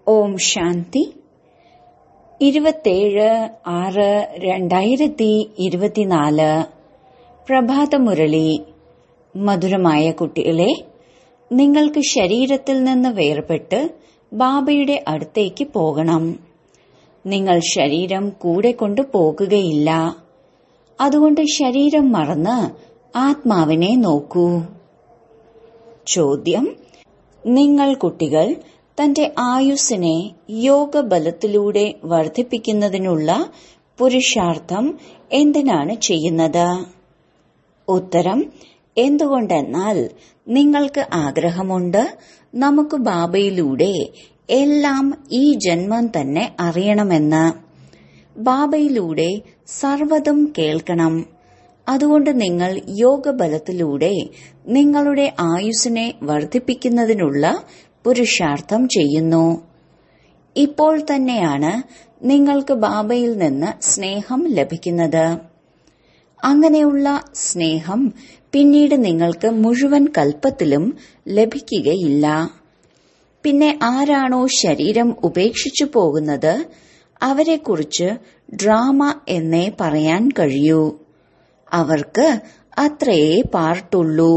ഓം ശാന്തി ഇരുപത്തേഴ് ആറ് രണ്ടായിരത്തി ഇരുപത്തിനാല് പ്രഭാതമുരളി മധുരമായ കുട്ടികളെ നിങ്ങൾക്ക് ശരീരത്തിൽ നിന്ന് വേർപെട്ട് ബാബയുടെ അടുത്തേക്ക് പോകണം നിങ്ങൾ ശരീരം കൂടെ കൊണ്ടു പോകുകയില്ല അതുകൊണ്ട് ശരീരം മറന്ന് ആത്മാവിനെ നോക്കൂ ചോദ്യം നിങ്ങൾ കുട്ടികൾ തന്റെ ആയുസ്സിനെ യോഗബലത്തിലൂടെ വർദ്ധിപ്പിക്കുന്നതിനുള്ള പുരുഷാർത്ഥം എന്തിനാണ് ചെയ്യുന്നത് ഉത്തരം എന്തുകൊണ്ടെന്നാൽ നിങ്ങൾക്ക് ആഗ്രഹമുണ്ട് നമുക്ക് ബാബയിലൂടെ എല്ലാം ഈ ജന്മം തന്നെ അറിയണമെന്ന് ബാബയിലൂടെ സർവതും കേൾക്കണം അതുകൊണ്ട് നിങ്ങൾ യോഗബലത്തിലൂടെ നിങ്ങളുടെ ആയുസ്സിനെ വർദ്ധിപ്പിക്കുന്നതിനുള്ള പുരുഷാർത്ഥം ചെയ്യുന്നു ഇപ്പോൾ തന്നെയാണ് നിങ്ങൾക്ക് ബാബയിൽ നിന്ന് സ്നേഹം ലഭിക്കുന്നത് അങ്ങനെയുള്ള സ്നേഹം പിന്നീട് നിങ്ങൾക്ക് മുഴുവൻ കൽപ്പത്തിലും ലഭിക്കുകയില്ല പിന്നെ ആരാണോ ശരീരം ഉപേക്ഷിച്ചു പോകുന്നത് അവരെക്കുറിച്ച് ഡ്രാമ എന്നേ പറയാൻ കഴിയൂ അവർക്ക് അത്രയേ പാർട്ടുള്ളൂ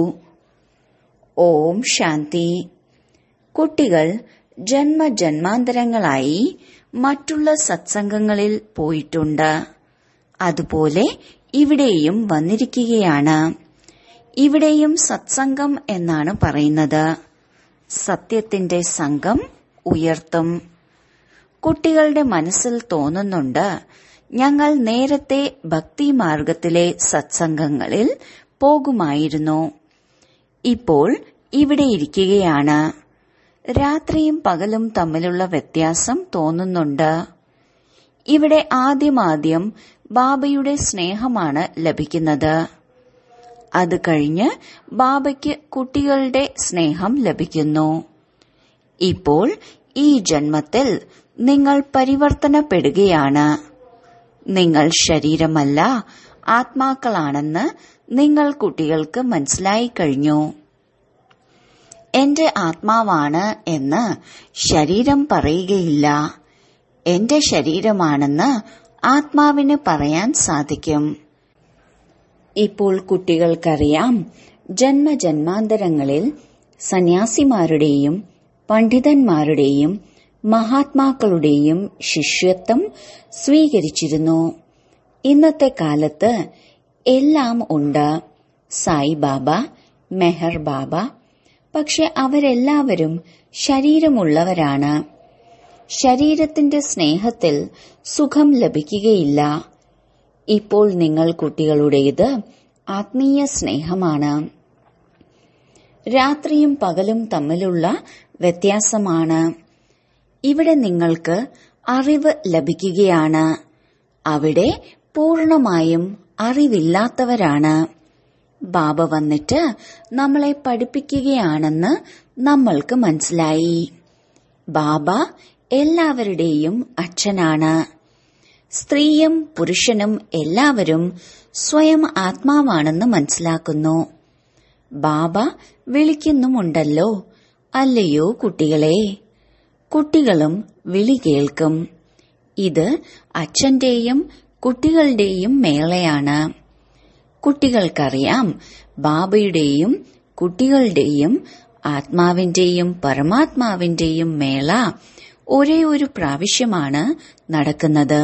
ഓം ശാന്തി കുട്ടികൾ ജന്മജന്മാന്തരങ്ങളായി മറ്റുള്ള സത്സംഗങ്ങളിൽ പോയിട്ടുണ്ട് അതുപോലെ ഇവിടെയും വന്നിരിക്കുകയാണ് ഇവിടെയും സത്സംഗം എന്നാണ് പറയുന്നത് സത്യത്തിന്റെ സംഘം ഉയർത്തും കുട്ടികളുടെ മനസ്സിൽ തോന്നുന്നുണ്ട് ഞങ്ങൾ നേരത്തെ ഭക്തിമാർഗത്തിലെ സത്സംഗങ്ങളിൽ പോകുമായിരുന്നു ഇപ്പോൾ ഇവിടെ ഇരിക്കുകയാണ് രാത്രിയും പകലും തമ്മിലുള്ള വ്യത്യാസം തോന്നുന്നുണ്ട് ഇവിടെ ആദ്യമാദ്യം ബാബയുടെ സ്നേഹമാണ് ലഭിക്കുന്നത് അത് കഴിഞ്ഞ് ബാബയ്ക്ക് കുട്ടികളുടെ സ്നേഹം ലഭിക്കുന്നു ഇപ്പോൾ ഈ ജന്മത്തിൽ നിങ്ങൾ പരിവർത്തനപ്പെടുകയാണ് നിങ്ങൾ ശരീരമല്ല ആത്മാക്കളാണെന്ന് നിങ്ങൾ കുട്ടികൾക്ക് മനസ്സിലായി കഴിഞ്ഞു എന്റെ ആത്മാവാണ് എന്ന് ശരീരം പറയുകയില്ല എന്റെ ശരീരമാണെന്ന് ആത്മാവിന് പറയാൻ സാധിക്കും ഇപ്പോൾ കുട്ടികൾക്കറിയാം ജന്മജന്മാന്തരങ്ങളിൽ സന്യാസിമാരുടെയും പണ്ഡിതന്മാരുടെയും മഹാത്മാക്കളുടെയും ശിഷ്യത്വം സ്വീകരിച്ചിരുന്നു ഇന്നത്തെ കാലത്ത് എല്ലാം ഉണ്ട് സായിബാബ മെഹർ ബാബ പക്ഷെ അവരെല്ലാവരും ശരീരമുള്ളവരാണ് ശരീരത്തിന്റെ സ്നേഹത്തിൽ സുഖം ലഭിക്കുകയില്ല ഇപ്പോൾ നിങ്ങൾ കുട്ടികളുടേത് ആത്മീയ സ്നേഹമാണ് രാത്രിയും പകലും തമ്മിലുള്ള വ്യത്യാസമാണ് ഇവിടെ നിങ്ങൾക്ക് അറിവ് ലഭിക്കുകയാണ് അവിടെ പൂർണമായും അറിവില്ലാത്തവരാണ് ബാബ വന്നിട്ട് നമ്മളെ പഠിപ്പിക്കുകയാണെന്ന് നമ്മൾക്ക് മനസ്സിലായി ബാബ എല്ലാവരുടെയും അച്ഛനാണ് സ്ത്രീയും പുരുഷനും എല്ലാവരും സ്വയം ആത്മാവാണെന്ന് മനസ്സിലാക്കുന്നു ബാബ വിളിക്കുന്നുമുണ്ടല്ലോ അല്ലയോ കുട്ടികളെ കുട്ടികളും വിളി കേൾക്കും ഇത് അച്ഛന്റെയും കുട്ടികളുടെയും മേളയാണ് കുട്ടികൾക്കറിയാം ബാബയുടെയും കുട്ടികളുടെയും ആത്മാവിന്റെയും പരമാത്മാവിന്റെയും മേള ഒരേ ഒരു പ്രാവശ്യമാണ് നടക്കുന്നത്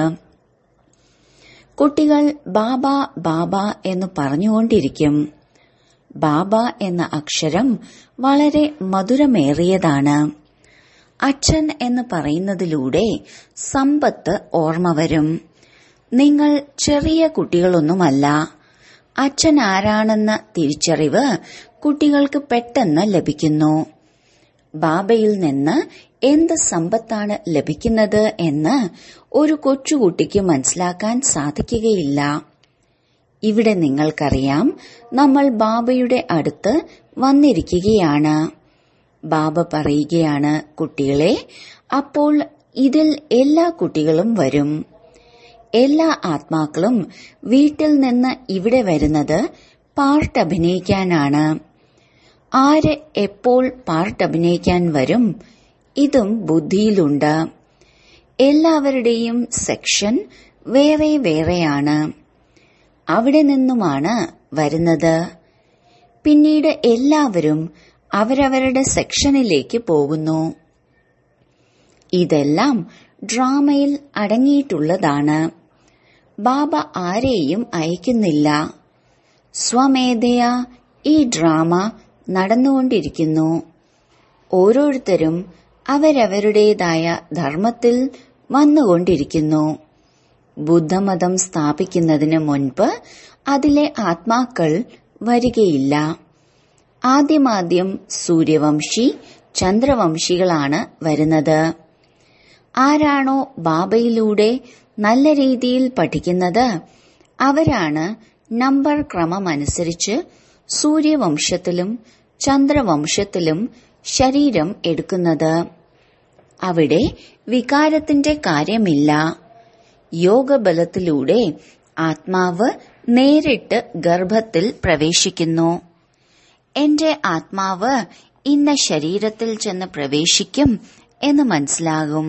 കുട്ടികൾ ബാബ ബാബ എന്ന് പറഞ്ഞുകൊണ്ടിരിക്കും ബാബ എന്ന അക്ഷരം വളരെ മധുരമേറിയതാണ് അച്ഛൻ എന്ന് പറയുന്നതിലൂടെ സമ്പത്ത് ഓർമ്മ വരും നിങ്ങൾ ചെറിയ കുട്ടികളൊന്നുമല്ല അച്ഛൻ ആരാണെന്ന തിരിച്ചറിവ് കുട്ടികൾക്ക് പെട്ടെന്ന് ലഭിക്കുന്നു ബാബയിൽ നിന്ന് എന്ത് സമ്പത്താണ് ലഭിക്കുന്നത് എന്ന് ഒരു കൊച്ചുകുട്ടിക്ക് മനസ്സിലാക്കാൻ സാധിക്കുകയില്ല ഇവിടെ നിങ്ങൾക്കറിയാം നമ്മൾ ബാബയുടെ അടുത്ത് വന്നിരിക്കുകയാണ് ബാബ പറയുകയാണ് കുട്ടികളെ അപ്പോൾ ഇതിൽ എല്ലാ കുട്ടികളും വരും എല്ലാ ആത്മാക്കളും വീട്ടിൽ നിന്ന് ഇവിടെ വരുന്നത് പാർട്ട് അഭിനയിക്കാനാണ് ആര് എപ്പോൾ പാർട്ട് അഭിനയിക്കാൻ വരും ഇതും ബുദ്ധിയിലുണ്ട് എല്ലാവരുടെയും സെക്ഷൻ വേറെ വേറെയാണ് അവിടെ നിന്നുമാണ് വരുന്നത് പിന്നീട് എല്ലാവരും അവരവരുടെ സെക്ഷനിലേക്ക് പോകുന്നു ഇതെല്ലാം ഡ്രാമയിൽ അടങ്ങിയിട്ടുള്ളതാണ് ബാബ ആരെയും അയക്കുന്നില്ല സ്വമേധയാ ഈ ഡ്രാമ നടന്നുകൊണ്ടിരിക്കുന്നു ഓരോരുത്തരും അവരവരുടേതായ ധർമ്മത്തിൽ വന്നുകൊണ്ടിരിക്കുന്നു ബുദ്ധമതം സ്ഥാപിക്കുന്നതിന് മുൻപ് അതിലെ ആത്മാക്കൾ വരികയില്ല ആദ്യമാദ്യം സൂര്യവംശി ചന്ദ്രവംശികളാണ് വരുന്നത് ആരാണോ ബാബയിലൂടെ നല്ല രീതിയിൽ പഠിക്കുന്നത് അവരാണ് നമ്പർ ക്രമമനുസരിച്ച് സൂര്യവംശത്തിലും ചന്ദ്രവംശത്തിലും ശരീരം എടുക്കുന്നത് അവിടെ വികാരത്തിന്റെ കാര്യമില്ല യോഗബലത്തിലൂടെ ആത്മാവ് നേരിട്ട് ഗർഭത്തിൽ പ്രവേശിക്കുന്നു എന്റെ ആത്മാവ് ഇന്ന ശരീരത്തിൽ ചെന്ന് പ്രവേശിക്കും എന്ന് മനസ്സിലാകും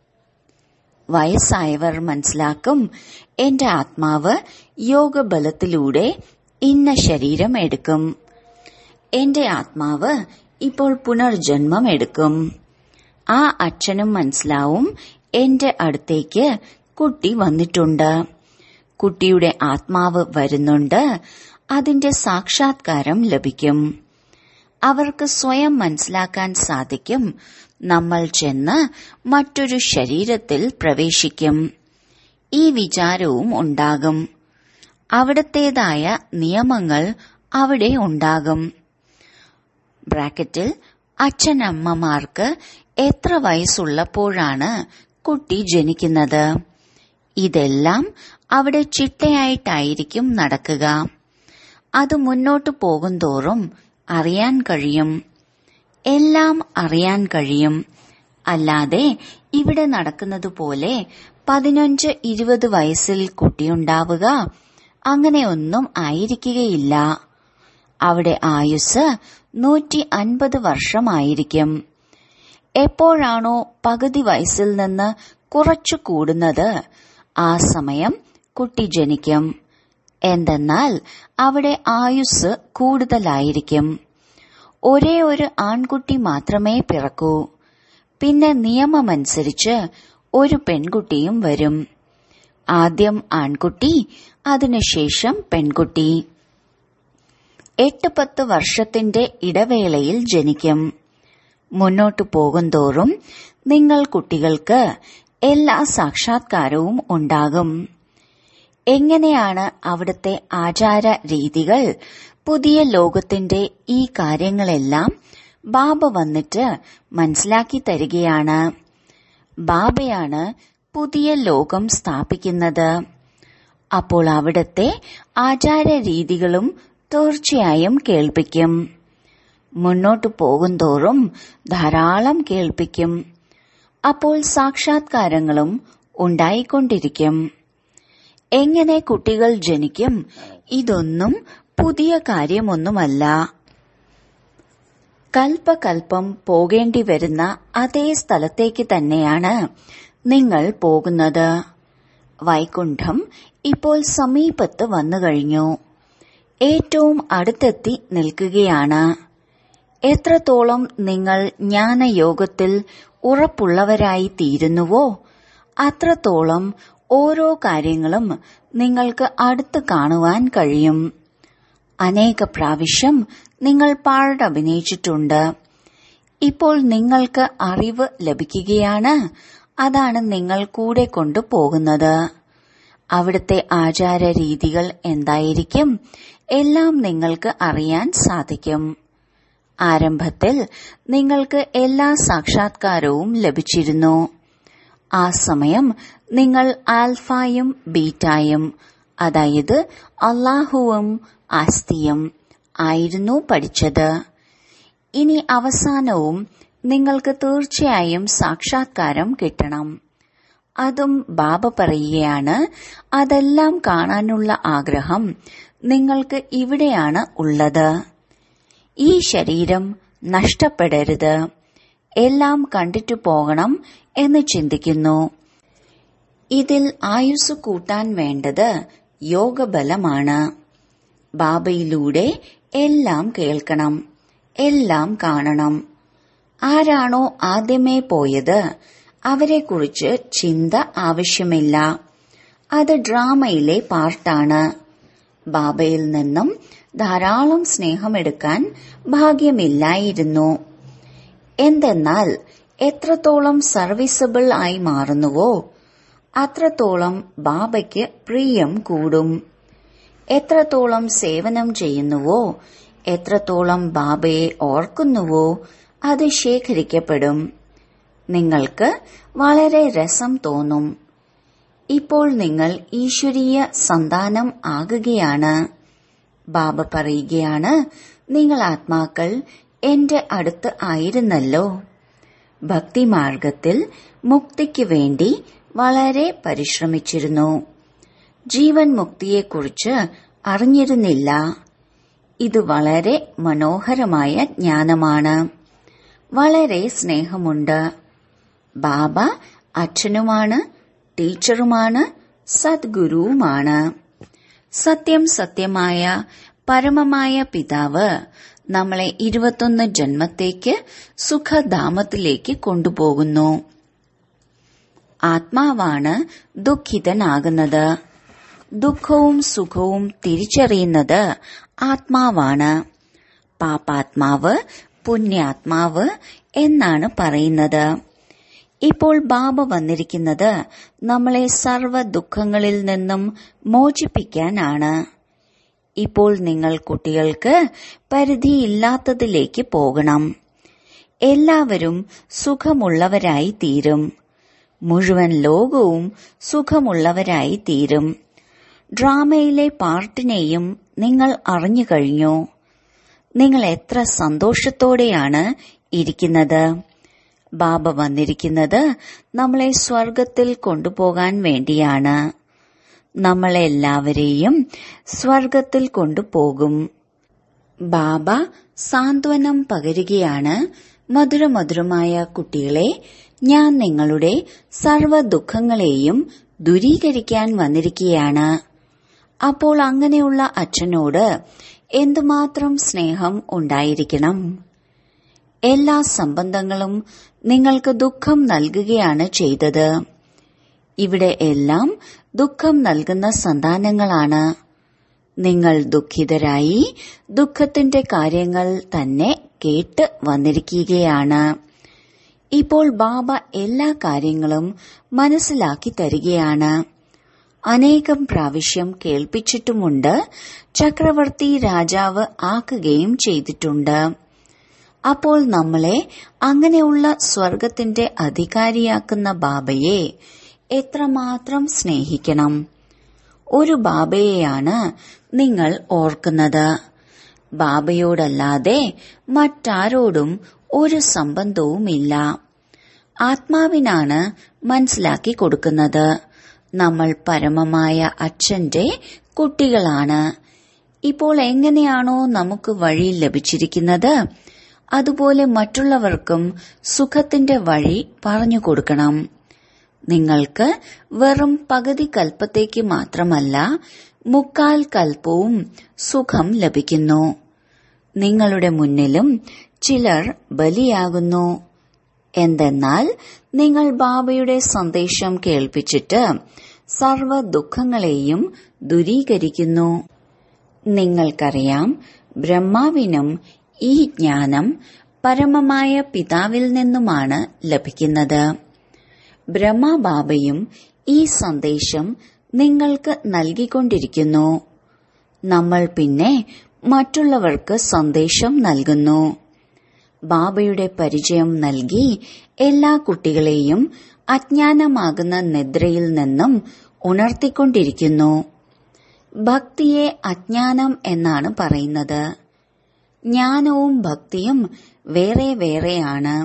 വയസ്സായവർ മനസ്സിലാക്കും എന്റെ ആത്മാവ് യോഗബലത്തിലൂടെ ഇന്ന ശരീരം എടുക്കും എന്റെ ആത്മാവ് ഇപ്പോൾ പുനർജന്മം എടുക്കും ആ അച്ഛനും മനസ്സിലാവും എന്റെ അടുത്തേക്ക് കുട്ടി വന്നിട്ടുണ്ട് കുട്ടിയുടെ ആത്മാവ് വരുന്നുണ്ട് അതിന്റെ സാക്ഷാത്കാരം ലഭിക്കും അവർക്ക് സ്വയം മനസ്സിലാക്കാൻ സാധിക്കും നമ്മൾ ചെന്ന് മറ്റൊരു ശരീരത്തിൽ പ്രവേശിക്കും ഈ വിചാരവും ഉണ്ടാകും അവിടത്തേതായ നിയമങ്ങൾ അവിടെ ഉണ്ടാകും ബ്രാക്കറ്റിൽ അച്ഛനമ്മമാർക്ക് എത്ര വയസ്സുള്ളപ്പോഴാണ് കുട്ടി ജനിക്കുന്നത് ഇതെല്ലാം അവിടെ ചിട്ടയായിട്ടായിരിക്കും നടക്കുക അത് മുന്നോട്ടു പോകുന്തോറും അറിയാൻ കഴിയും എല്ലാം അറിയാൻ കഴിയും അല്ലാതെ ഇവിടെ നടക്കുന്നത് പോലെ പതിനഞ്ച് ഇരുപത് വയസ്സിൽ കുട്ടിയുണ്ടാവുക അങ്ങനെയൊന്നും ആയിരിക്കുകയില്ല അവിടെ ആയുസ് നൂറ്റി അൻപത് വർഷമായിരിക്കും എപ്പോഴാണോ പകുതി വയസ്സിൽ നിന്ന് കുറച്ചു കൂടുന്നത് ആ സമയം കുട്ടി ജനിക്കും എന്തെന്നാൽ അവിടെ ആയുസ് കൂടുതലായിരിക്കും ഒരേ ഒരു ആൺകുട്ടി മാത്രമേ പിറക്കൂ പിന്നെ നിയമമനുസരിച്ച് ഒരു പെൺകുട്ടിയും വരും ആദ്യം ആൺകുട്ടി അതിനുശേഷം പെൺകുട്ടി എട്ട് പത്ത് വർഷത്തിന്റെ ഇടവേളയിൽ ജനിക്കും മുന്നോട്ടു പോകുന്തോറും നിങ്ങൾ കുട്ടികൾക്ക് എല്ലാ സാക്ഷാത്കാരവും ഉണ്ടാകും എങ്ങനെയാണ് അവിടുത്തെ ആചാര രീതികൾ പുതിയ ലോകത്തിന്റെ ഈ കാര്യങ്ങളെല്ലാം ബാബ വന്നിട്ട് മനസ്സിലാക്കി തരികയാണ് ബാബയാണ് പുതിയ ലോകം സ്ഥാപിക്കുന്നത് അപ്പോൾ അവിടത്തെ ആചാര രീതികളും തീർച്ചയായും കേൾപ്പിക്കും മുന്നോട്ടു പോകുന്തോറും ധാരാളം കേൾപ്പിക്കും അപ്പോൾ സാക്ഷാത്കാരങ്ങളും ഉണ്ടായിക്കൊണ്ടിരിക്കും എങ്ങനെ കുട്ടികൾ ജനിക്കും ഇതൊന്നും പുതിയ കാര്യമൊന്നുമല്ല കൽപ്പകൽപ്പം പോകേണ്ടി വരുന്ന അതേ സ്ഥലത്തേക്ക് തന്നെയാണ് നിങ്ങൾ പോകുന്നത് വൈകുണ്ഠം ഇപ്പോൾ സമീപത്ത് വന്നു കഴിഞ്ഞു ഏറ്റവും അടുത്തെത്തി നിൽക്കുകയാണ് എത്രത്തോളം നിങ്ങൾ ജ്ഞാനയോഗത്തിൽ ഉറപ്പുള്ളവരായി തീരുന്നുവോ അത്രത്തോളം ഓരോ കാര്യങ്ങളും നിങ്ങൾക്ക് അടുത്ത് കാണുവാൻ കഴിയും അനേക പ്രാവശ്യം നിങ്ങൾ പാടഭിനയിച്ചിട്ടുണ്ട് ഇപ്പോൾ നിങ്ങൾക്ക് അറിവ് ലഭിക്കുകയാണ് അതാണ് നിങ്ങൾ കൂടെ കൊണ്ടുപോകുന്നത് അവിടുത്തെ ആചാര രീതികൾ എന്തായിരിക്കും എല്ലാം നിങ്ങൾക്ക് അറിയാൻ സാധിക്കും ആരംഭത്തിൽ നിങ്ങൾക്ക് എല്ലാ സാക്ഷാത്കാരവും ലഭിച്ചിരുന്നു ആ സമയം നിങ്ങൾ ആൽഫായും ബീറ്റായും അതായത് അള്ളാഹുവും ആസ്തിയും ആയിരുന്നു പഠിച്ചത് ഇനി അവസാനവും നിങ്ങൾക്ക് തീർച്ചയായും സാക്ഷാത്കാരം കിട്ടണം അതും ബാബ പറയുകയാണ് അതെല്ലാം കാണാനുള്ള ആഗ്രഹം നിങ്ങൾക്ക് ഇവിടെയാണ് ഉള്ളത് ഈ ശരീരം നഷ്ടപ്പെടരുത് എല്ലാം കണ്ടിട്ടു പോകണം എന്ന് ചിന്തിക്കുന്നു ഇതിൽ ആയുസ് കൂട്ടാൻ വേണ്ടത് യോഗബലമാണ് ബാബയിലൂടെ എല്ലാം കേൾക്കണം എല്ലാം കാണണം ആരാണോ ആദ്യമേ പോയത് അവരെക്കുറിച്ച് ചിന്ത ആവശ്യമില്ല അത് ഡ്രാമയിലെ പാർട്ടാണ് ബാബയിൽ നിന്നും ധാരാളം സ്നേഹമെടുക്കാൻ ഭാഗ്യമില്ലായിരുന്നു എന്തെന്നാൽ എത്രത്തോളം സർവീസബിൾ ആയി മാറുന്നുവോ അത്രത്തോളം ബാബയ്ക്ക് പ്രിയം കൂടും എത്രത്തോളം സേവനം ചെയ്യുന്നുവോ എത്രത്തോളം ബാബയെ ഓർക്കുന്നുവോ അത് ശേഖരിക്കപ്പെടും നിങ്ങൾക്ക് വളരെ രസം തോന്നും ഇപ്പോൾ നിങ്ങൾ ഈശ്വരീയ സന്താനം ആകുകയാണ് ബാബ പറയുകയാണ് നിങ്ങൾ ആത്മാക്കൾ എന്റെ അടുത്ത് ആയിരുന്നല്ലോ ഭക്തിമാർഗത്തിൽ മുക്തിക്ക് വേണ്ടി വളരെ പരിശ്രമിച്ചിരുന്നു ജീവൻ മുക്തിയെക്കുറിച്ച് അറിഞ്ഞിരുന്നില്ല ഇത് വളരെ മനോഹരമായ ജ്ഞാനമാണ് വളരെ സ്നേഹമുണ്ട് ബാബ അച്ഛനുമാണ് ടീച്ചറുമാണ് സദ്ഗുരുവുമാണ് സത്യം സത്യമായ പരമമായ പിതാവ് നമ്മളെ ഇരുപത്തൊന്ന് ജന്മത്തേക്ക് സുഖധാമത്തിലേക്ക് കൊണ്ടുപോകുന്നു ആത്മാവാണ് ദുഃഖിതനാകുന്നത് ദുഃഖവും സുഖവും തിരിച്ചറിയുന്നത് ആത്മാവാണ് പാപാത്മാവ് പുണ്യാത്മാവ് എന്നാണ് പറയുന്നത് ഇപ്പോൾ ബാബ വന്നിരിക്കുന്നത് നമ്മളെ സർവ ദുഃഖങ്ങളിൽ നിന്നും മോചിപ്പിക്കാനാണ് ഇപ്പോൾ നിങ്ങൾ കുട്ടികൾക്ക് പരിധിയില്ലാത്തതിലേക്ക് പോകണം എല്ലാവരും സുഖമുള്ളവരായി തീരും മുഴുവൻ ലോകവും സുഖമുള്ളവരായി തീരും ഡ്രാമയിലെ പാർട്ടിനെയും നിങ്ങൾ അറിഞ്ഞു കഴിഞ്ഞു നിങ്ങൾ എത്ര സന്തോഷത്തോടെയാണ് ഇരിക്കുന്നത് ബാബ വന്നിരിക്കുന്നത് നമ്മളെ സ്വർഗത്തിൽ കൊണ്ടുപോകാൻ വേണ്ടിയാണ് നമ്മളെല്ലാവരെയും സ്വർഗത്തിൽ കൊണ്ടുപോകും ബാബ സാന്ത്വനം പകരുകയാണ് മധുരമധുരമായ കുട്ടികളെ ഞാൻ നിങ്ങളുടെ സർവ ദുഃഖങ്ങളെയും ദൂരീകരിക്കാൻ വന്നിരിക്കുകയാണ് അപ്പോൾ അങ്ങനെയുള്ള അച്ഛനോട് എന്തുമാത്രം സ്നേഹം ഉണ്ടായിരിക്കണം എല്ലാ സംബന്ധങ്ങളും നിങ്ങൾക്ക് ദുഃഖം നൽകുകയാണ് ചെയ്തത് ഇവിടെ എല്ലാം ദുഃഖം നൽകുന്ന സന്താനങ്ങളാണ് നിങ്ങൾ ദുഃഖിതരായി ദുഃഖത്തിന്റെ കാര്യങ്ങൾ തന്നെ കേട്ട് വന്നിരിക്കുകയാണ് ഇപ്പോൾ ബാബ എല്ലാ കാര്യങ്ങളും മനസ്സിലാക്കി തരികയാണ് അനേകം പ്രാവശ്യം കേൾപ്പിച്ചിട്ടുമുണ്ട് ചക്രവർത്തി രാജാവ് ആക്കുകയും ചെയ്തിട്ടുണ്ട് അപ്പോൾ നമ്മളെ അങ്ങനെയുള്ള സ്വർഗത്തിന്റെ അധികാരിയാക്കുന്ന ബാബയെ എത്രമാത്രം സ്നേഹിക്കണം ഒരു ബാബയെയാണ് നിങ്ങൾ ഓർക്കുന്നത് ബാബയോടല്ലാതെ മറ്റാരോടും ഒരു സംബന്ധവുമില്ല ആത്മാവിനാണ് മനസ്സിലാക്കി കൊടുക്കുന്നത് നമ്മൾ പരമമായ അച്ഛന്റെ കുട്ടികളാണ് ഇപ്പോൾ എങ്ങനെയാണോ നമുക്ക് വഴി ലഭിച്ചിരിക്കുന്നത് അതുപോലെ മറ്റുള്ളവർക്കും സുഖത്തിന്റെ വഴി പറഞ്ഞു കൊടുക്കണം നിങ്ങൾക്ക് വെറും പകുതി കൽപ്പത്തേക്ക് മാത്രമല്ല മുക്കാൽ കൽപ്പവും സുഖം ലഭിക്കുന്നു നിങ്ങളുടെ മുന്നിലും ചിലർ ബലിയാകുന്നു എന്തെന്നാൽ നിങ്ങൾ ബാബയുടെ സന്ദേശം കേൾപ്പിച്ചിട്ട് സർവ ദുഃഖങ്ങളെയും ദുരീകരിക്കുന്നു നിങ്ങൾക്കറിയാം ബ്രഹ്മാവിനും ഈ ജ്ഞാനം പരമമായ പിതാവിൽ നിന്നുമാണ് ലഭിക്കുന്നത് ബ്രഹ്മബാബയും ഈ സന്ദേശം നിങ്ങൾക്ക് നൽകിക്കൊണ്ടിരിക്കുന്നു നമ്മൾ പിന്നെ മറ്റുള്ളവർക്ക് സന്ദേശം നൽകുന്നു ബാബയുടെ പരിചയം നൽകി എല്ലാ കുട്ടികളെയും അജ്ഞാനമാകുന്ന നിദ്രയിൽ നിന്നും ഉണർത്തിക്കൊണ്ടിരിക്കുന്നു ഭക്തിയെ അജ്ഞാനം എന്നാണ് പറയുന്നത് ജ്ഞാനവും ഭക്തിയും വേറെ വേറെയാണ്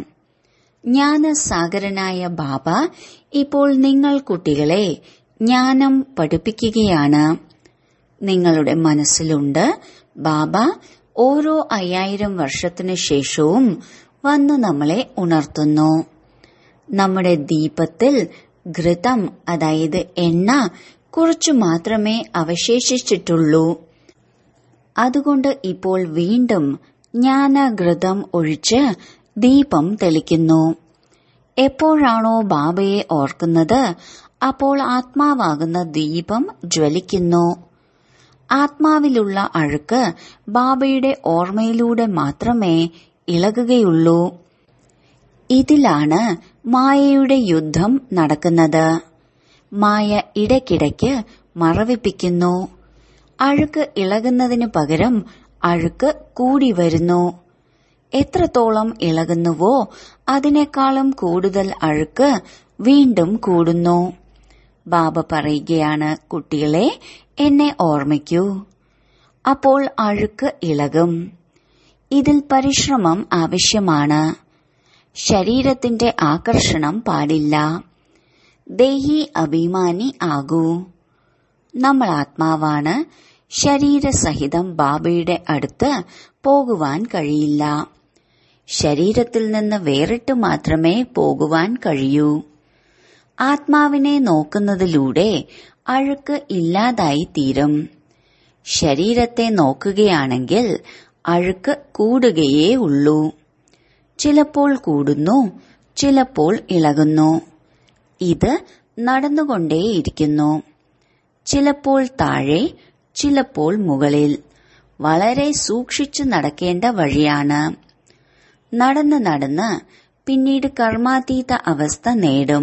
ജ്ഞാനസാഗരനായ ബാബ ഇപ്പോൾ നിങ്ങൾ കുട്ടികളെ ജ്ഞാനം പഠിപ്പിക്കുകയാണ് നിങ്ങളുടെ മനസ്സിലുണ്ട് ബാബ ഓരോ അയ്യായിരം വർഷത്തിനു ശേഷവും വന്ന് നമ്മളെ ഉണർത്തുന്നു നമ്മുടെ ദീപത്തിൽ ഘൃതം അതായത് എണ്ണ കുറച്ചു മാത്രമേ അവശേഷിച്ചിട്ടുള്ളൂ അതുകൊണ്ട് ഇപ്പോൾ വീണ്ടും ജ്ഞാനഘൃതം ഒഴിച്ച് ദീപം തെളിക്കുന്നു എപ്പോഴാണോ ബാബയെ ഓർക്കുന്നത് അപ്പോൾ ആത്മാവാകുന്ന ദീപം ജ്വലിക്കുന്നു ആത്മാവിലുള്ള അഴുക്ക് ബാബയുടെ ഓർമ്മയിലൂടെ മാത്രമേ ഇളകുകയുള്ളൂ ഇതിലാണ് മായയുടെ യുദ്ധം നടക്കുന്നത് മായ ഇടയ്ക്കിടയ്ക്ക് മറവിപ്പിക്കുന്നു അഴുക്ക് ഇളകുന്നതിന് പകരം അഴുക്ക് കൂടി വരുന്നു എത്രത്തോളം ഇളകുന്നുവോ അതിനേക്കാളും കൂടുതൽ അഴുക്ക് വീണ്ടും കൂടുന്നു ബാബ പറയുകയാണ് കുട്ടികളെ എന്നെ ഓർമ്മിക്കൂ അപ്പോൾ അഴുക്ക് ഇളകും ഇതിൽ പരിശ്രമം ആവശ്യമാണ് ശരീരത്തിന്റെ ആകർഷണം പാടില്ല ദേഹി അഭിമാനി ആകൂ നമ്മൾ ആത്മാവാണ് ശരീരസഹിതം ബാബയുടെ അടുത്ത് പോകുവാൻ കഴിയില്ല ശരീരത്തിൽ നിന്ന് വേറിട്ട് മാത്രമേ പോകുവാൻ കഴിയൂ ആത്മാവിനെ നോക്കുന്നതിലൂടെ അഴുക്ക് ഇല്ലാതായി തീരും ശരീരത്തെ നോക്കുകയാണെങ്കിൽ അഴുക്ക് കൂടുകയേ ഉള്ളൂ ചിലപ്പോൾ കൂടുന്നു ചിലപ്പോൾ ഇളകുന്നു ഇത് നടന്നുകൊണ്ടേയിരിക്കുന്നു ചിലപ്പോൾ താഴെ ചിലപ്പോൾ മുകളിൽ വളരെ സൂക്ഷിച്ചു നടക്കേണ്ട വഴിയാണ് നടന്ന് നടന്ന് പിന്നീട് കർമാതീത അവസ്ഥ നേടും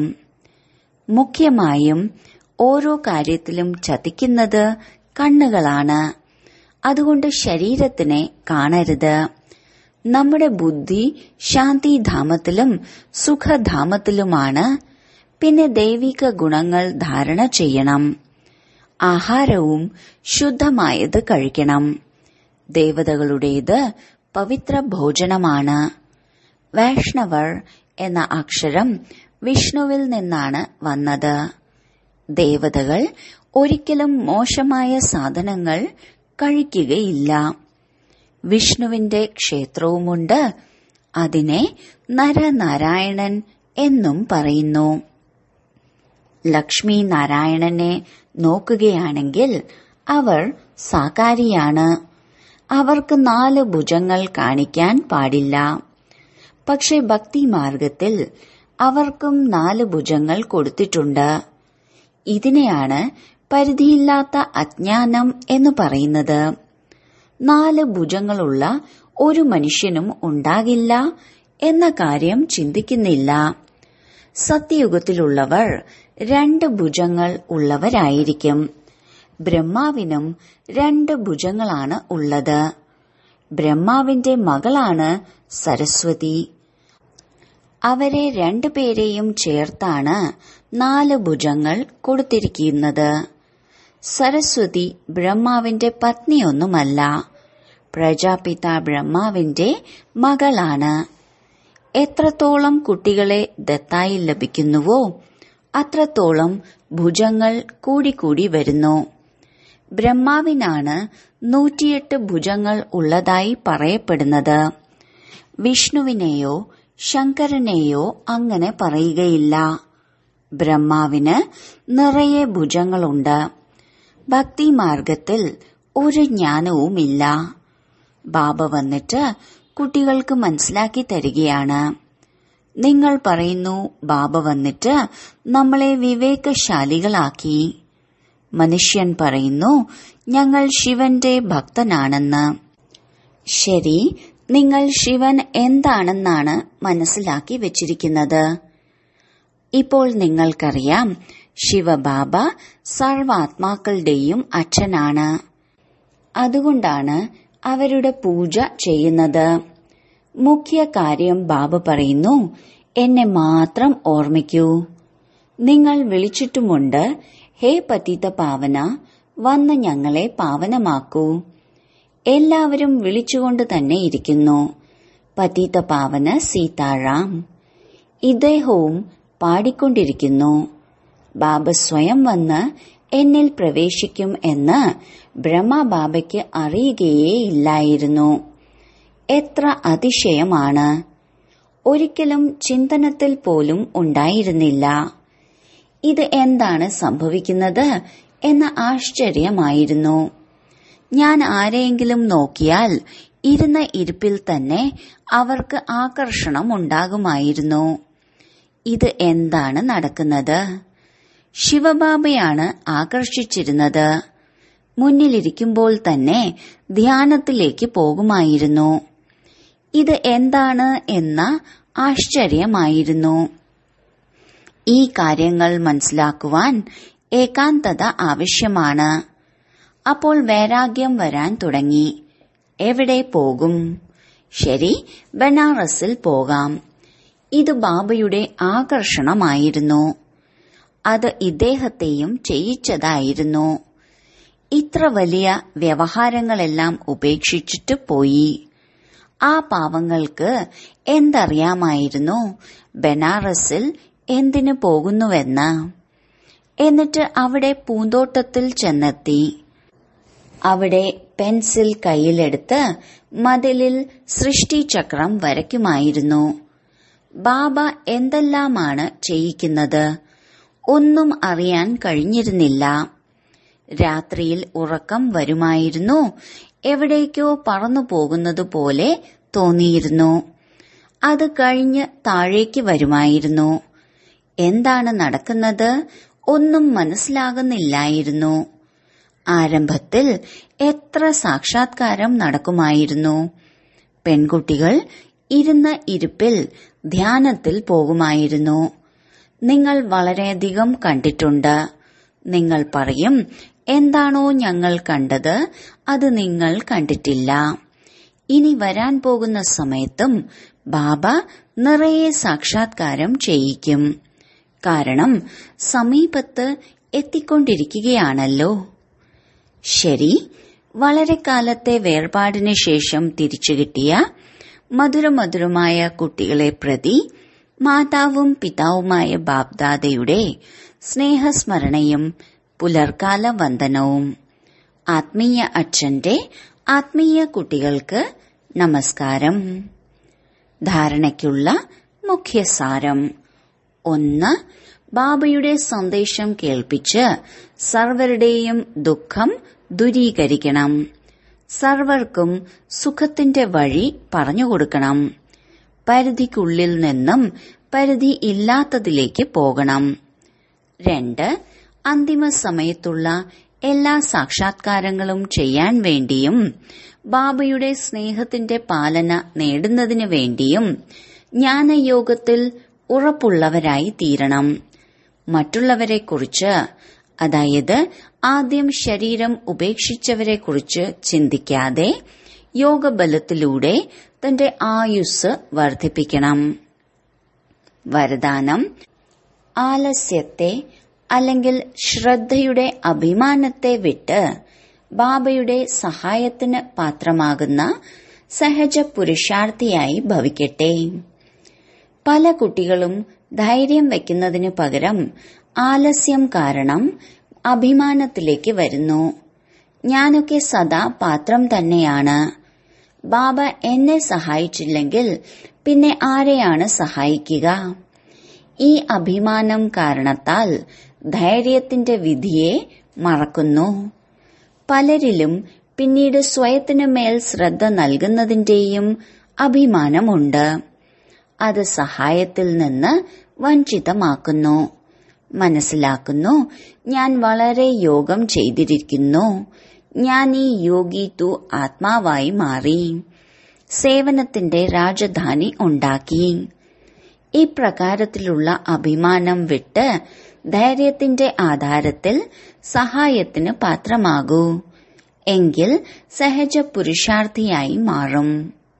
മുഖ്യമായും ഓരോ കാര്യത്തിലും ചതിക്കുന്നത് കണ്ണുകളാണ് അതുകൊണ്ട് ശരീരത്തിനെ കാണരുത് നമ്മുടെ ബുദ്ധി ശാന്തിധാമത്തിലും സുഖധാമത്തിലുമാണ് പിന്നെ ദൈവിക ഗുണങ്ങൾ ധാരണ ചെയ്യണം ആഹാരവും ശുദ്ധമായത് കഴിക്കണം ദേവതകളുടേത് പവിത്ര ഭോജനമാണ് വൈഷ്ണവർ എന്ന അക്ഷരം വിഷ്ണുവിൽ നിന്നാണ് വന്നത് ദേവതകൾ ഒരിക്കലും മോശമായ സാധനങ്ങൾ കഴിക്കുകയില്ല വിഷ്ണുവിന്റെ ക്ഷേത്രവുമുണ്ട് അതിനെ നരനാരായണൻ എന്നും പറയുന്നു ലക്ഷ്മി നാരായണനെ നോക്കുകയാണെങ്കിൽ അവർ സാകാരിയാണ് അവർക്ക് നാല് ഭുജങ്ങൾ കാണിക്കാൻ പാടില്ല പക്ഷെ ഭക്തിമാർഗത്തിൽ അവർക്കും നാല് ഭുജങ്ങൾ കൊടുത്തിട്ടുണ്ട് ഇതിനെയാണ് പരിധിയില്ലാത്ത അജ്ഞാനം എന്ന് പറയുന്നത് നാല് ഭുജങ്ങളുള്ള ഒരു മനുഷ്യനും ഉണ്ടാകില്ല എന്ന കാര്യം ചിന്തിക്കുന്നില്ല സത്യയുഗത്തിലുള്ളവർ രണ്ട് ഭുജങ്ങൾ ഉള്ളവരായിരിക്കും ബ്രഹ്മാവിനും രണ്ട് ഭുജങ്ങളാണ് ഉള്ളത് ബ്രഹ്മാവിന്റെ മകളാണ് സരസ്വതി അവരെ രണ്ടുപേരെയും ചേർത്താണ് നാല് ഭുജങ്ങൾ കൊടുത്തിരിക്കുന്നത് സരസ്വതി ബ്രഹ്മാവിന്റെ പത്നിയൊന്നുമല്ല പ്രജാപിത ബ്രഹ്മാവിന്റെ മകളാണ് എത്രത്തോളം കുട്ടികളെ ദത്തായി ലഭിക്കുന്നുവോ അത്രത്തോളം ഭുജങ്ങൾ കൂടിക്കൂടി വരുന്നു ബ്രഹ്മാവിനാണ് നൂറ്റിയെട്ട് ഭുജങ്ങൾ ഉള്ളതായി പറയപ്പെടുന്നത് വിഷ്ണുവിനെയോ ശങ്കരനെയോ അങ്ങനെ പറയുകയില്ല ബ്രഹ്മാവിന് നിറയെ ഭുജങ്ങളുണ്ട് ഭക്തിമാർഗത്തിൽ ഒരു ജ്ഞാനവുമില്ല ബാബ വന്നിട്ട് കുട്ടികൾക്ക് മനസ്സിലാക്കി തരികയാണ് നിങ്ങൾ പറയുന്നു ബാബ വന്നിട്ട് നമ്മളെ വിവേകശാലികളാക്കി മനുഷ്യൻ പറയുന്നു ഞങ്ങൾ ശിവന്റെ ഭക്തനാണെന്ന് ശരി നിങ്ങൾ ശിവൻ എന്താണെന്നാണ് മനസ്സിലാക്കി വെച്ചിരിക്കുന്നത് ഇപ്പോൾ നിങ്ങൾക്കറിയാം ശിവബാബ സർവാത്മാക്കളുടെയും അച്ഛനാണ് അതുകൊണ്ടാണ് അവരുടെ പൂജ ചെയ്യുന്നത് മുഖ്യ കാര്യം ബാബ പറയുന്നു എന്നെ മാത്രം ഓർമ്മിക്കൂ നിങ്ങൾ വിളിച്ചിട്ടുമുണ്ട് ഹേ പതിത പാവന വന്ന് ഞങ്ങളെ പാവനമാക്കൂ എല്ലാവരും വിളിച്ചുകൊണ്ട് തന്നെ ഇരിക്കുന്നു പതിത പാവന സീതാറാം ഇദ്ദേഹവും പാടിക്കൊണ്ടിരിക്കുന്നു ബാബ സ്വയം വന്ന് എന്നിൽ പ്രവേശിക്കും എന്ന് ബ്രഹ്മബാബയ്ക്ക് അറിയുകയേ ഇല്ലായിരുന്നു എത്ര അതിശയമാണ് ഒരിക്കലും ചിന്തനത്തിൽ പോലും ഉണ്ടായിരുന്നില്ല ഇത് എന്താണ് സംഭവിക്കുന്നത് എന്ന ആശ്ചര്യമായിരുന്നു ഞാൻ ആരെയെങ്കിലും നോക്കിയാൽ ഇരുന്ന ഇരിപ്പിൽ തന്നെ അവർക്ക് ആകർഷണം ഉണ്ടാകുമായിരുന്നു ഇത് എന്താണ് നടക്കുന്നത് ശിവബാബയാണ് ആകർഷിച്ചിരുന്നത് മുന്നിലിരിക്കുമ്പോൾ തന്നെ ധ്യാനത്തിലേക്ക് പോകുമായിരുന്നു ഇത് എന്താണ് എന്ന ആശ്ചര്യമായിരുന്നു ഈ കാര്യങ്ങൾ മനസ്സിലാക്കുവാൻ ഏകാന്തത ആവശ്യമാണ് അപ്പോൾ വൈരാഗ്യം വരാൻ തുടങ്ങി എവിടെ പോകും ശരി ബനാറസിൽ പോകാം ഇത് ബാബയുടെ ആകർഷണമായിരുന്നു അത് ഇദ്ദേഹത്തെയും ചെയ്യിച്ചതായിരുന്നു ഇത്ര വലിയ വ്യവഹാരങ്ങളെല്ലാം ഉപേക്ഷിച്ചിട്ട് പോയി ആ പാവങ്ങൾക്ക് എന്തറിയാമായിരുന്നു ബനാറസിൽ എന്തിനു പോകുന്നുവെന്ന് എന്നിട്ട് അവിടെ പൂന്തോട്ടത്തിൽ ചെന്നെത്തി അവിടെ പെൻസിൽ കയ്യിലെടുത്ത് മതിലിൽ സൃഷ്ടിചക്രം വരയ്ക്കുമായിരുന്നു ബാബ എന്തെല്ലാമാണ് ചെയ്യിക്കുന്നത് ഒന്നും അറിയാൻ കഴിഞ്ഞിരുന്നില്ല രാത്രിയിൽ ഉറക്കം വരുമായിരുന്നു എവിടേക്കോ പറന്നു പോകുന്നത് പോലെ തോന്നിയിരുന്നു അത് കഴിഞ്ഞ് താഴേക്ക് വരുമായിരുന്നു എന്താണ് നടക്കുന്നത് ഒന്നും മനസ്സിലാകുന്നില്ലായിരുന്നു ആരംഭത്തിൽ എത്ര സാക്ഷാത്കാരം നടക്കുമായിരുന്നു പെൺകുട്ടികൾ ഇരുന്ന ഇരിപ്പിൽ ധ്യാനത്തിൽ പോകുമായിരുന്നു നിങ്ങൾ വളരെയധികം കണ്ടിട്ടുണ്ട് നിങ്ങൾ പറയും എന്താണോ ഞങ്ങൾ കണ്ടത് അത് നിങ്ങൾ കണ്ടിട്ടില്ല ഇനി വരാൻ പോകുന്ന സമയത്തും ബാബ നിറയെ സാക്ഷാത്കാരം ചെയ്യിക്കും കാരണം സമീപത്ത് എത്തിക്കൊണ്ടിരിക്കുകയാണല്ലോ ശരി വളരെ കാലത്തെ വേർപാടിന് ശേഷം തിരിച്ചു കിട്ടിയ മധുരമധുരമായ കുട്ടികളെ പ്രതി മാതാവും പിതാവുമായ ബാബ്ദാദയുടെ സ്നേഹസ്മരണയും പുലർക്കാല വന്ദനവും ആത്മീയ അച്ഛന്റെ ആത്മീയ കുട്ടികൾക്ക് നമസ്കാരം ധാരണയ്ക്കുള്ള മുഖ്യസാരം ഒന്ന് ബാബയുടെ സന്ദേശം കേൾപ്പിച്ച് സർവരുടെയും ദുഃഖം ദൂരീകരിക്കണം സർവർക്കും സുഖത്തിന്റെ വഴി പറഞ്ഞുകൊടുക്കണം പരിധിക്കുള്ളിൽ നിന്നും പരിധി ഇല്ലാത്തതിലേക്ക് പോകണം രണ്ട് അന്തിമ സമയത്തുള്ള എല്ലാ സാക്ഷാത്കാരങ്ങളും ചെയ്യാൻ വേണ്ടിയും ബാബയുടെ സ്നേഹത്തിന്റെ പാലന നേടുന്നതിനു വേണ്ടിയും ജ്ഞാനയോഗത്തിൽ ഉറപ്പുള്ളവരായി തീരണം മറ്റുള്ളവരെക്കുറിച്ച് അതായത് ആദ്യം ശരീരം ഉപേക്ഷിച്ചവരെക്കുറിച്ച് ചിന്തിക്കാതെ യോഗബലത്തിലൂടെ തന്റെ ആയുസ് വർദ്ധിപ്പിക്കണം വരദാനം ആലസ്യത്തെ അല്ലെങ്കിൽ ശ്രദ്ധയുടെ അഭിമാനത്തെ വിട്ട് ബാബയുടെ സഹായത്തിന് പാത്രമാകുന്ന സഹജ പുരുഷാർത്ഥിയായി ഭവിക്കട്ടെ പല കുട്ടികളും ധൈര്യം വയ്ക്കുന്നതിനു പകരം ആലസ്യം കാരണം അഭിമാനത്തിലേക്ക് വരുന്നു ഞാനൊക്കെ സദാ പാത്രം തന്നെയാണ് ബാബ എന്നെ സഹായിച്ചില്ലെങ്കിൽ പിന്നെ ആരെയാണ് സഹായിക്കുക ഈ അഭിമാനം കാരണത്താൽ ധൈര്യത്തിന്റെ വിധിയെ മറക്കുന്നു പലരിലും പിന്നീട് സ്വയത്തിനു മേൽ ശ്രദ്ധ നൽകുന്നതിന്റെയും അഭിമാനമുണ്ട് അത് സഹായത്തിൽ നിന്ന് വഞ്ചിതമാക്കുന്നു മനസ്സിലാക്കുന്നു ഞാൻ വളരെ യോഗം ചെയ്തിരിക്കുന്നു ഞാൻ ഈ യോഗി തു ആത്മാവായി മാറി സേവനത്തിന്റെ രാജധാനി ഉണ്ടാക്കി ഈ പ്രകാരത്തിലുള്ള അഭിമാനം വിട്ട് ധൈര്യത്തിന്റെ ആധാരത്തിൽ സഹായത്തിന് പാത്രമാകൂ എങ്കിൽ സഹജ പുരുഷാർത്ഥിയായി മാറും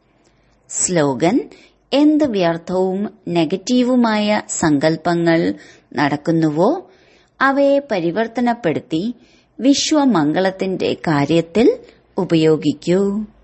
സ്ലോഗൻ എന്ത് വ്യർത്ഥവും നെഗറ്റീവുമായ സങ്കല്പങ്ങൾ നടക്കുന്നുവോ അവയെ പരിവർത്തനപ്പെടുത്തി വിശ്വമംഗളത്തിന്റെ കാര്യത്തിൽ ഉപയോഗിക്കൂ